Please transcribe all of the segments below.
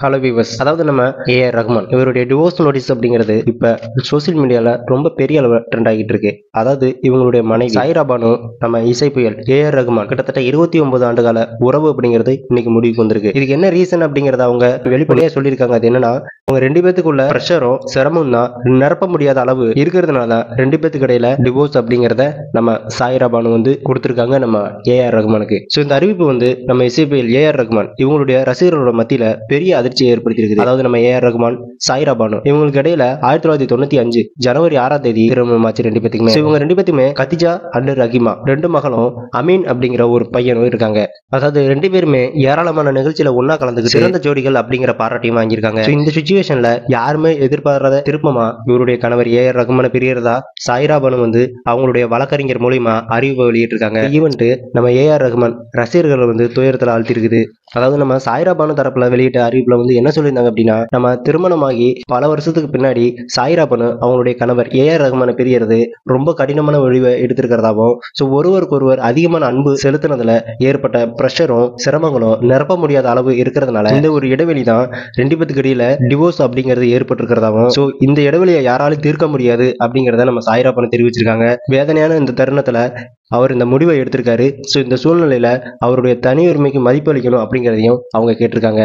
hello விவஸ் அதாவது நம்ம AR Rahman இவருடைய டிவோர்ஸ் நோட்டீஸ் அப்படிங்கிறது இப்ப சோசியல் மீடியால ரொம்ப பெரிய அளவு ட்ரெண்ட் ஆகிட்டு இருக்கு அதாவது இவங்களுடைய மனைவி சாயிரா பானு நம்ம இசை புயல் ஏஆர் ரஹ்மான் கிட்டத்தட்ட இருபத்தி ஒன்பது ஆண்டு கால உறவு அப்படிங்கிறது இன்னைக்கு முடிவுக்கு வந்திருக்கு இதுக்கு என்ன ரீசன் அப்படிங்கறத அவங்க வெளிப்படையா சொல்லியிருக்காங்க அது என்னன்னா அவங்க ரெண்டு பேத்துக்குள்ள ப்ரெஷரும் சிரமம் தான் நிரப்ப முடியாத அளவு இருக்கிறதுனால ரெண்டு பேத்துக்கு இடையில டிவோர்ஸ் அப்படிங்கறத நம்ம சாயிரா பானு வந்து கொடுத்திருக்காங்க நம்ம ஏஆர் ரஹ்மானுக்கு ஸோ இந்த அறிவிப்பு வந்து நம்ம இசைப்பியல் ஏஆர் ரஹ்மான் இவங்களுடைய ரசிகர்களோட மத்தியில பெரிய அதிர்ச்சியை ஏற்படுத்தியிருக்குது அதாவது நம்ம ஏஆர் ரஹ்மான் சாயிரா பானு இவங்களுக்கு இடையில ஆயிரத்தி தொள்ளாயிரத்தி தொண்ணூத்தி அஞ்சு ஜனவரி ஆறாம் தேதி திருமணம் ஆச்சு ரெண்டு பேத்துக்குமே So, இவங்க ரெண்டு பேத்துக்குமே கத்திஜா அண்ட் ரஹிமா ரெண்டு மகளும் அமீன் அப்படிங்கிற ஒரு பையனும் இருக்காங்க அதாவது ரெண்டு பேருமே ஏராளமான நிகழ்ச்சியில ஒன்னா கலந்துக்கிட்டு சிறந்த ஜோடிகள் அப்படிங்கிற பாராட்டையும் வாங்கியிருக்காங்க So, இந்த சுச்சுவேஷன்ல யாருமே எதிர்பாராத திருப்பமா இவருடைய கணவர் ஏஆர் ரஹ்மான பிரியறதா சாயிரா பானு வந்து அவங்களுடைய வழக்கறிஞர் மூலியமா அறிவிப்பை வெளியிட்டிருக்காங்க ஈவெண்ட் நம்ம ஏஆர் ரஹ்மான் ரசிகர்கள் வந்து துயரத்தில் ஆழ்த்திருக்குது அதாவது நம்ம சாயிரா பானு தரப்புல வெளியிட்ட அறிவிப்புல வந்து என்ன சொல்லியிருந்தாங்க அப்படின்னா நம்ம திருமணமாகி பல வருஷத்துக்கு பின்னாடி சாயிரா பானு அவங்களுடைய கணவர் ஏஆர் ரஹ்மான பிரியறது ரொம்ப கடினமான வழிவை எடுத்திருக்கிறதாவும் ஸோ ஒருவருக்கு ஒருவர் அதிகமான அன்பு செலுத்தினதுல ஏற்பட்ட ப்ரெஷரும் சிரமங்களும் நிரப்ப முடியாத அளவு இருக்கிறதுனால இந்த ஒரு இடைவெளி தான் ரெண்டு பேத்துக்கு இடையில டிவோர்ஸ் அப்படிங்கிறது ஏற்பட்டிருக்கிறதாவும் ஸோ இந்த இடைவெளியை யாராலும் தீர்க்க முடியாது அப்படிங்கிறத நம்ம சாயிரா பானு தெரிவிச்சிருக்காங்க வேதனையான இந்த தருணத்துல அவர் இந்த முடிவை எடுத்திருக்காரு ஸோ இந்த சூழ்நிலையில அவருடைய தனி உரிமைக்கு மதிப்பு அளிக்கணும் அப்படிங்கிறதையும் அவங்க கேட்டிருக்காங்க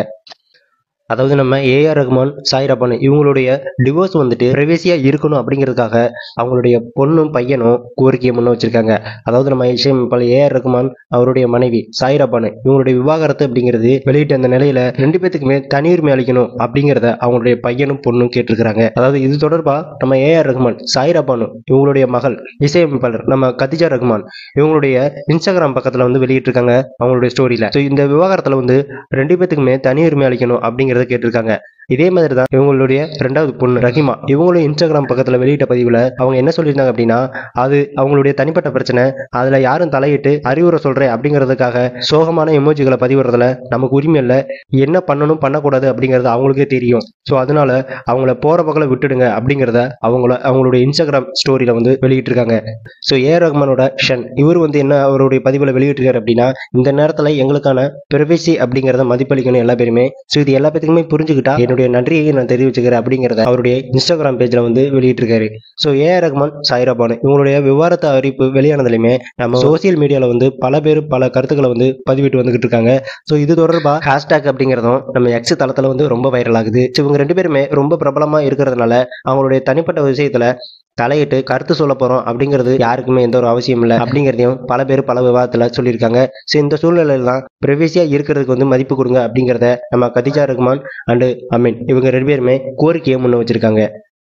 அதாவது நம்ம ஏஆர் ரஹ்மான் சாயிரா பானு இவங்களுடைய டிவோர்ஸ் வந்துட்டு பிரைவேசியா இருக்கணும் அப்படிங்கிறதுக்காக அவங்களுடைய பொண்ணும் பையனும் கோரிக்கையை முன்ன வச்சிருக்காங்க அதாவது நம்ம இசையமைப்பாளர் ஏஆர் ரஹ்மான் அவருடைய மனைவி சாயிரா பானு இவங்களுடைய விவாகரத்து அப்படிங்கிறது வெளியிட்ட அந்த நிலையில ரெண்டு பேத்துக்குமே தனி உரிமை அளிக்கணும் அப்படிங்கிறத அவங்களுடைய பையனும் பொண்ணும் கேட்டிருக்கிறாங்க அதாவது இது தொடர்பா நம்ம ஏஆர் ரஹ்மான் சாயிரா பானு இவங்களுடைய மகள் இசையமைப்பாளர் நம்ம கத்திஜா ரஹ்மான் இவங்களுடைய இன்ஸ்டாகிராம் பக்கத்துல வந்து வெளியிட்டிருக்காங்க அவங்களுடைய ஸ்டோரியில ஸோ இந்த விவகாரத்துல வந்து ரெண்டு பேத்துக்குமே தனி உரிமை அளிக்கணும் அப்படிங்கிறத கேட்டிருக்காங்க இதே மாதிரி தான் இவங்களுடைய ரெண்டாவது பொண்ணு ரஹிமா இவங்களும் இன்ஸ்டாகிராம் பக்கத்துல வெளியிட்ட பதிவுல அவங்க என்ன சொல்லியிருந்தாங்க அப்படின்னா அது அவங்களுடைய தனிப்பட்ட பிரச்சனை அதுல யாரும் தலையிட்டு அறிவுரை சொல்றேன் அப்படிங்கிறதுக்காக சோகமான எமோஜிகளை பதிவிடுறதுல நமக்கு உரிமை இல்லை என்ன பண்ணணும் பண்ணக்கூடாது அப்படிங்கிறது அவங்களுக்கே தெரியும் ஸோ அதனால அவங்கள போற பக்கம் விட்டுடுங்க அப்படிங்கிறத அவங்கள அவங்களுடைய இன்ஸ்டாகிராம் ஸ்டோரியில வந்து வெளியிட்டிருக்காங்க ஸோ ஏ ரஹ்மானோட ஷன் இவர் வந்து என்ன அவருடைய பதிவில் வெளியிட்டிருக்காரு அப்படின்னா இந்த நேரத்தில் எங்களுக்கான பிரைவேசி அப்படிங்கிறத மதிப்பளிக்கணும் எல்லா பேருமே ஸோ இது எல்லா பேத்துக்குமே புரிஞ்சுக்கிட்டா என்னுடைய நன்றியை நான் தெரிவிச்சுக்கிறேன் அப்படிங்கிறத அவருடைய இன்ஸ்டாகிராம் பேஜில் வந்து வெளியிட்டிருக்காரு ஸோ ஏ ரஹ்மான் சாயிரா பானு இவங்களுடைய விவாதத்தை அறிவிப்பு வெளியானதுலையுமே நம்ம சோசியல் மீடியாவில் வந்து பல பேர் பல கருத்துக்களை வந்து பதிவிட்டு வந்துகிட்டு இருக்காங்க ஸோ இது தொடர்பாக ஹேஷ்டேக் அப்படிங்கிறதும் நம்ம எக்ஸ் தளத்தில் வந்து ரொம்ப வைரல் ஆகுது ஸோ இவங்க ரெண்டு பேருமே ரொம்ப பிரபலமாக இருக்கிறதுனால அவங்களுடைய தனிப்பட்ட விஷயத்தில் தலையிட்டு கருத்து சொல்ல போறோம் அப்படிங்கிறது யாருக்குமே எந்த ஒரு அவசியம் இல்லை அப்படிங்கிறதையும் பல பேர் பல விவாதத்தில் சொல்லியிருக்காங்க ஸோ இந்த சூழ்நிலையில தான் ப்ரைவேசியா இருக்கிறதுக்கு வந்து மதிப்பு கொடுங்க அப்படிங்கிறத நம்ம கதிஜா ரஹ்மான் அண்டு அமீன் இவங்க ரெண்டு பேருமே கோரிக்கையை முன்ன வச்சிருக்காங்க